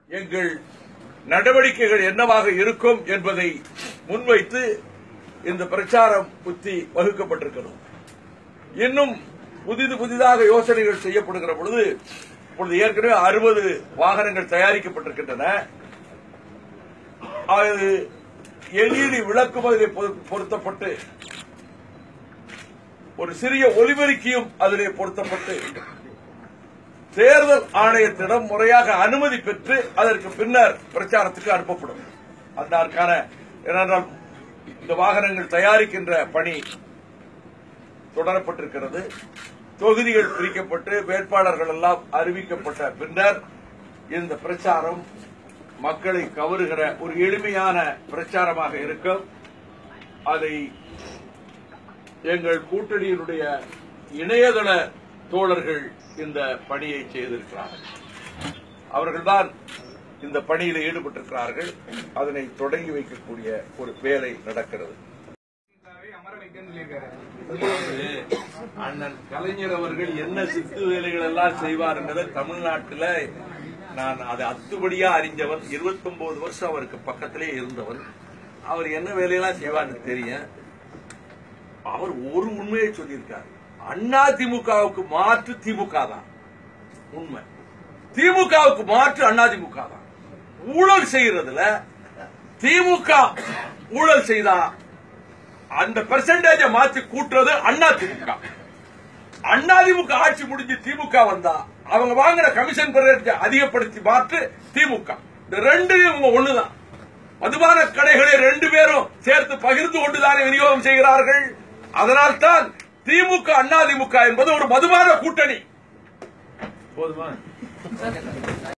எங்கள் நடவடிக்கைகள் என்னவாக இருக்கும் என்பதை முன்வைத்து இந்த பிரச்சாரம் புத்தி வகுக்கப்பட்டிருக்கிறது இன்னும் புதிது புதிதாக யோசனைகள் செய்யப்படுகிற பொழுது இப்பொழுது ஏற்கனவே அறுபது வாகனங்கள் தயாரிக்கப்பட்டிருக்கின்றன அது எல்இடி விளக்குமதிலே பொரு- பொருத்தப்பட்டு ஒரு சிறிய ஒலிபெருக்கியும் அதிலே பொருத்தப்பட்டு தேர்தல் ஆணையத்திடம் முறையாக அனுமதி பெற்று அதற்கு பின்னர் பிரச்சாரத்துக்கு அனுப்பப்படும் அதற்கான ஏனென்றால் இந்த வாகனங்கள் தயாரிக்கின்ற பணி தொடரப்பட்டிருக்கிறது தொகுதிகள் பிரிக்கப்பட்டு வேட்பாளர்கள் எல்லாம் அறிவிக்கப்பட்ட பின்னர் இந்த பிரச்சாரம் மக்களை கவருகிற ஒரு எளிமையான பிரச்சாரமாக இருக்கும் அதை எங்கள் கூட்டணியினுடைய இணையதள தோழர்கள் இந்த பணியை செய்திருக்கிறார்கள் அவர்கள்தான் இந்த பணியில் ஈடுபட்டிருக்கிறார்கள் அதனை தொடங்கி வைக்கக்கூடிய ஒரு வேலை நடக்கிறது அமர வைக்கன்னு சொல்லியிருக்காரு அண்ணன் கலைஞர் அவர்கள் என்ன சித்து வேலைகள் எல்லாம் செய்வார் என்பதை தமிழ்நாட்டில் நான் அதை அத்துபடியா அறிஞ்சவன் 29 வருஷம் அவருக்கு பக்கத்திலே இருந்தவன் அவர் என்ன வேலையெல்லாம் செய்வார்னு தெரியும் அவர் ஒரு உண்மையை சொல்லியிருக்கார் அண்ணா திமுகவுக்கு மாற்று திமுக தான் உண்மை திமுகவுக்கு மாற்று அண்ணா திமுக தான் ஊழல் செய்யறதுல திமுக ஊழல் செய்தா அந்த பெர்சன்டேஜ மாத்தி கூட்டுறது அண்ணா திமுக அண்ணா திமுக ஆட்சி முடிஞ்சு திமுக வந்தா அவங்க வாங்குற கமிஷன் பெர்சன்டேஜ் அதிகப்படுத்தி மாற்று திமுக இந்த ரெண்டு இவங்க ஒண்ணுதான் மதுபான கடைகளை ரெண்டு பேரும் சேர்த்து பகிர்ந்து கொண்டுதானே விநியோகம் செய்கிறார்கள் அதனால்தான் திமுக அண்ணா திமுக என்பது ஒரு மதுபான கூட்டணி போதுமா